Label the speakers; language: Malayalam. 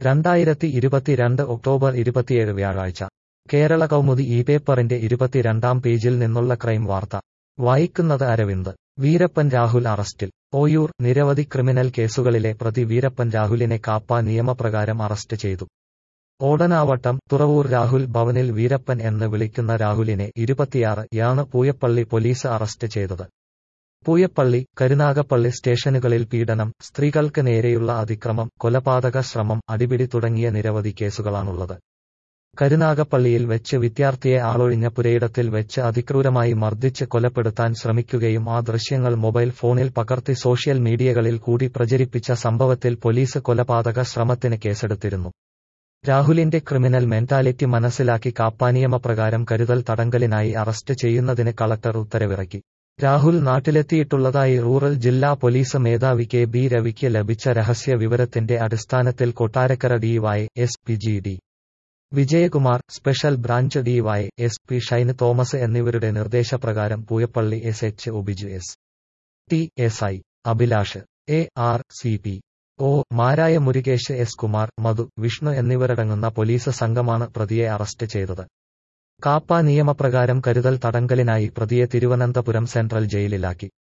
Speaker 1: രണ്ടായിരത്തി ഇരുപത്തിരണ്ട് ഒക്ടോബർ ഇരുപത്തിയേഴ് വ്യാഴാഴ്ച കേരള കൗമുദി ഈ പേപ്പറിന്റെ ഇരുപത്തിരണ്ടാം പേജിൽ നിന്നുള്ള ക്രൈം വാർത്ത വായിക്കുന്നത് അരവിന്ദ് വീരപ്പൻ രാഹുൽ അറസ്റ്റിൽ ഓയൂർ നിരവധി ക്രിമിനൽ കേസുകളിലെ പ്രതി വീരപ്പൻ രാഹുലിനെ കാപ്പ നിയമപ്രകാരം അറസ്റ്റ് ചെയ്തു ഓടനാവട്ടം തുറവൂർ രാഹുൽ ഭവനിൽ വീരപ്പൻ എന്ന് വിളിക്കുന്ന രാഹുലിനെ ഇരുപത്തിയാറ് യാണ് പൂയപ്പള്ളി പോലീസ് അറസ്റ്റ് ചെയ്തത് പൂയപ്പള്ളി കരുനാഗപ്പള്ളി സ്റ്റേഷനുകളിൽ പീഡനം സ്ത്രീകൾക്ക് നേരെയുള്ള അതിക്രമം കൊലപാതക ശ്രമം അടിപിടി തുടങ്ങിയ നിരവധി കേസുകളാണുള്ളത് കരുനാഗപ്പള്ളിയിൽ വെച്ച് വിദ്യാർത്ഥിയെ ആളൊഴിഞ്ഞ പുരയിടത്തിൽ വെച്ച് അതിക്രൂരമായി മർദ്ദിച്ച് കൊലപ്പെടുത്താൻ ശ്രമിക്കുകയും ആ ദൃശ്യങ്ങൾ മൊബൈൽ ഫോണിൽ പകർത്തി സോഷ്യൽ മീഡിയകളിൽ കൂടി പ്രചരിപ്പിച്ച സംഭവത്തിൽ പോലീസ് കൊലപാതക ശ്രമത്തിന് കേസെടുത്തിരുന്നു രാഹുലിന്റെ ക്രിമിനൽ മെന്റാലിറ്റി മനസ്സിലാക്കി കാപ്പാനിയമപ്രകാരം കരുതൽ തടങ്കലിനായി അറസ്റ്റ് ചെയ്യുന്നതിന് കളക്ടർ ഉത്തരവിറക്കി രാഹുൽ നാട്ടിലെത്തിയിട്ടുള്ളതായി റൂറൽ ജില്ലാ പോലീസ് മേധാവി കെ ബി രവിക്ക് ലഭിച്ച രഹസ്യ വിവരത്തിന്റെ അടിസ്ഥാനത്തിൽ Kottarakkara D Y S P G D Vijayakumar special branch D Y S P Shine Thomas എന്നിവരുടെ നിർദ്ദേശപ്രകാരം പൂയപ്പള്ളി എസ് എച്ച് ഒബിജു S T S I Abhilash A R C P O മാരായ മുരുകേഷ് എസ് കുമാർ മധു വിഷ്ണു എന്നിവരടങ്ങുന്ന പോലീസ് സംഘമാണ് പ്രതിയെ അറസ്റ്റ് ചെയ്തത് കാപ്പ നിയമപ്രകാരം കരുതൽ തടങ്കലിനായി പ്രതിയെ തിരുവനന്തപുരം സെൻട്രൽ ജയിലിലാക്കി